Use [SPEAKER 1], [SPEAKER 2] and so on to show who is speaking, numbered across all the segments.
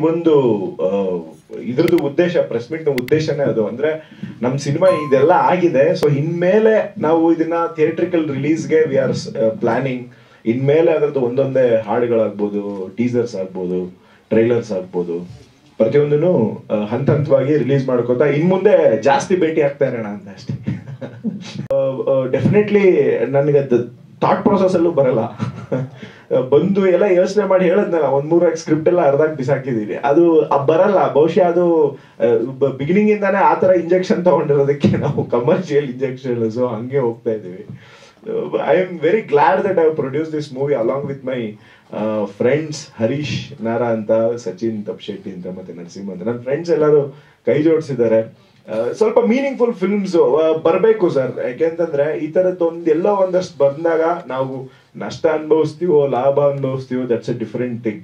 [SPEAKER 1] ಒಂದು ಆ, ಇದ್ರದ್ದು ಉದ್ದೇಶ ಪ್ರೆಸ್ ಮೀಟ್ ಉದ್ದೇಶನೇ ಅದು ಅಂದ್ರೆ ನಮ್ ಸಿನಿಮಾ ಇದೆಲ್ಲ ಆಗಿದೆ ಸೊ ಇನ್ಮೇಲೆ ನಾವು ಇದನ್ನ ಥಿಯೇಟ್ರಿಕಲ್ ರಿಲೀಸ್ಗೆ ವಿ ಆರ್ ಪ್ಲಾನಿಂಗ್ ಇನ್ಮೇಲೆ ಅದರದ್ದು ಒಂದೊಂದೇ ಹಾಡುಗಳಾಗ್ಬೋದು ಟೀಸರ್ಸ್ ಆಗ್ಬೋದು ಟ್ರೈಲರ್ಸ್ ಆಗ್ಬೋದು ಪ್ರತಿಯೊಂದನ್ನು ಆ, ಹಂತ ಹಂತವಾಗಿ ರಿಲೀಸ್ ಮಾಡ್ಕೋತಾ ಇನ್ ಮುಂದೆ ಜಾಸ್ತಿ ಭೇಟಿ ಆಗ್ತಾ ಇರೋಣ ಅಂತ ಅಷ್ಟೇ ಡೆಫಿನೆಟ್ಲಿ ನನಗೆ ಥಾಟ್ ಪ್ರೊಸೆಸ್ ಅಲ್ಲೂ ಬರಲ್ಲ ಬಂದು ಎಲ್ಲ ಯೋಚನೆ ಮಾಡಿ ಹೇಳದ್ನಲ್ಲ ಒಂದ್ ಮೂರಾಕ್ ಸ್ಕ್ರಿಪ್ಟ್ ಎಲ್ಲ ಅರ್ಧಾಕ್ ಬಿಸಾಕಿದೀನಿ ಅದು ಅ- ಬರಲ್ಲ ಬಹುಶಃ ಅದು ಬಿಗಿನಿಂಗ್ ಇಂದಾನೆ ಆ ತರ ಇಂಜೆಕ್ಷನ್ ತಗೊಂಡಿರೋದಕ್ಕೆ ನಾವು ಕಮರ್ಷಿಯಲ್ ಇಂಜೆಕ್ಷನ್ ಸೊ ಹಂಗೆ ಹೋಗ್ತಾ ಇದೀವಿ I am very glad that I produce this movie along with my friends Harish Nara ಅಂತ ಸಚಿನ್ ತಪ್ಶೆಟ್ಟಿ ಅಂತ ಮತ್ತೆ ನರಸಿಂಹ ಅಂತ ನನ್ನ ಫ್ರೆಂಡ್ಸ್ ಎಲ್ಲರೂ ಕೈ ಜೋಡಿಸಿದ್ದಾರೆ ಸ್ವಲ್ಪ ಮೀನಿಂಗ್ಫುಲ್ ಫಿಲ್ಮ್ಸ್ ಬರಬೇಕು ಸರ್ ಯಾಕೆಂತಂದ್ರೆ ಈ ತರದ್ದು ಒಂದ್ ಎಲ್ಲೋ ಒಂದಷ್ಟು ಬಂದಾಗ ನಾವು ನಷ್ಟ ಅನುಭವಿಸ್ತೀವೋ ಲಾಭ ಅನುಭವಿಸ್ತೀವೋ ದಟ್ಸ್ ಎ ಡಿಫರೆಂಟ್ ಥಿಂಗ್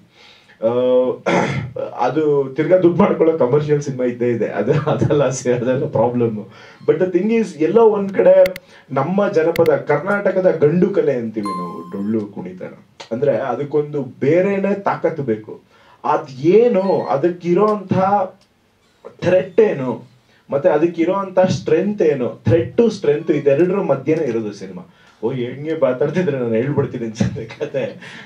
[SPEAKER 1] ಅದು ತಿರ್ಗಾ ದುಡ್ಡು ಮಾಡ್ಕೊಳ್ಳೋ ಕಮರ್ಷಿಯಲ್ ಸಿನಿಮಾ ಇದ್ದೇ ಇದೆ ಅದು ಅದೆಲ್ಲ ಸ- ಅದೆಲ್ಲ problem but the thing is ಎಲ್ಲೋ ಒಂದ್ ಕಡೆ ನಮ್ಮ ಜನಪದ ಕರ್ನಾಟಕದ ಗಂಡು ಕಲೆ ಅಂತೀವಿ ನಾವು ಡೊಳ್ಳು ಕುಣಿತನ ಅಂದ್ರೆ ಅದಕ್ಕೊಂದು ಬೇರೆನೆ ತಾಕತ್ತು ಬೇಕು ಅದ್ ಏನು ಅದಕ್ಕಿರೋಂತಹ ಥ್ರೆಟ್ ಏನು ಮತ್ತೆ ಅದಕ್ಕಿರೋಂತ ಸ್ಟ್ರೆಂತ್ ಏನು ಥ್ರೆಟ್ ಟು ಸ್ಟ್ರೆಂತ್ ಇದೆರಡರ ಮಧ್ಯನೇ ಇರೋದು ಸಿನಿಮಾ ಓ ಹೆಂಗೆ ಮಾತಾಡ್ತಿದ್ರೆ ನಾನು ಹೇಳ್ಬಿಡ್ತೀನಿ ಅನ್ಸುತ್ತೆ ಕತೆ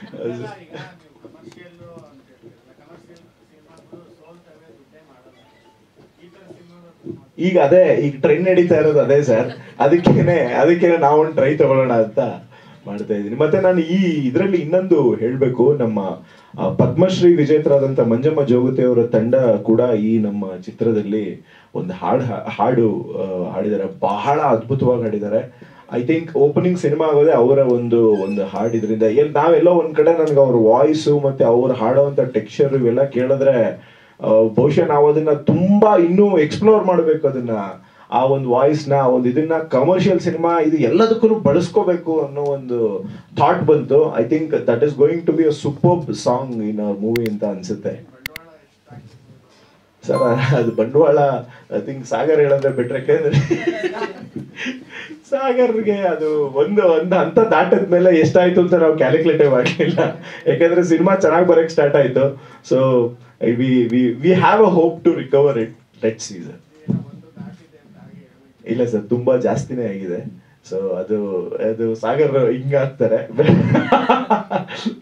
[SPEAKER 1] ಈಗ ಅದೇ ಈಗ ಟ್ರೈನ್ ನಡೀತಾ ಇರೋದು ಅದೇ ಸರ್ ಅದಕ್ಕೇನೆ ಅದಕ್ಕೇನೆ ನಾವೊಂದು ಟ್ರೈ ತಗೊಳ್ಳೋಣ ಅಂತ ಮಾಡ್ತಾ ಇದ್ದೀನಿ ಮತ್ತೆ ನಾನು ಈ ಇದರಲ್ಲಿ ಇನ್ನೊಂದು ಹೇಳ್ಬೇಕು ನಮ್ಮ ಆ, ಪದ್ಮಶ್ರೀ ವಿಜೇತರಾದಂತ ಮಂಜಮ್ಮ ಜೋಗತಿ ಅವರ ತಂಡ ಕೂಡ ಈ ನಮ್ಮ ಚಿತ್ರದಲ್ಲಿ ಒಂದು ಹಾಡು ಹಾಡು ಆ, ಹಾಡಿದ್ದಾರೆ ಬಹಳ ಅದ್ಭುತವಾಗಿ ಹಾಡಿದ್ದಾರೆ ಐ ಥಿಂಕ್ ಓಪನಿಂಗ್ ಸಿನಿಮಾ ಆಗೋದೇ ಅವರ ಒಂದು ಒಂದು ಹಾಡಿದ್ರಿಂದ ಎಲ್ ನಾವೆಲ್ಲೋ ಒಂದ್ ಕಡೆ ನನ್ಗೆ ಅವ್ರ ವಾಯ್ಸು ಮತ್ತೆ ಅವ್ರು ಹಾಡೋವಂತ ಟೆಕ್ಸ್ಚರ್ ಇವೆಲ್ಲ ಕೇಳಿದ್ರೆ ಆ, ಬಹುಶಃ ನಾವು ಅದನ್ನ ತುಂಬಾ ಇನ್ನೂ ಎಕ್ಸ್ಪ್ಲೋರ್ ಮಾಡ್ಬೇಕು ಅದನ್ನ ಆ ಒಂದು ವಾಯ್ಸ್ ನ ಆ ಒಂದು ಇದನ್ನ ಕಮರ್ಷಿಯಲ್ ಸಿನಿಮಾ ಇದು ಎಲ್ಲದಕ್ಕೂ ಬಳಸ್ಕೋಬೇಕು ಅನ್ನೋ ಒಂದು ಥಾಟ್ ಬಂತು I think that is going to be a super song in our movie ಅಂತ ಅನ್ಸುತ್ತೆ ಸರ್ ಅದು ಬಂಡವಾಳ ಐ ಥಿಂಕ್ ಸಾಗರ್ ಹೇಳಂದ್ರೆ ಬಿಟ್ರೆ ಯಾಕೆಂದ್ರೆ ಸಾಗರ್ಗೆ ಅದು ಒಂದು ಒಂದು ಹಂತ ದಾಟದ ಮೇಲೆ ಎಷ್ಟಾಯ್ತು ಅಂತ ನಾವು ಕ್ಯಾಲ್ಕುಲೇಟೇ ಮಾಡಲಿಲ್ಲ ಯಾಕಂದ್ರೆ ಸಿನಿಮಾ ಚೆನ್ನಾಗಿ ಬರಕ್ ಸ್ಟಾರ್ಟ್ ಆಯ್ತು so we we we have a hope to recover it let season ಇಲ್ಲ ಸರ್ ತುಂಬಾ ಜಾಸ್ತಿನೇ ಆಗಿದೆ ಸೊ ಅದು ಅದು ಸಾಗರ್ ಹಿಂಗ ಆಗ್ತಾರೆ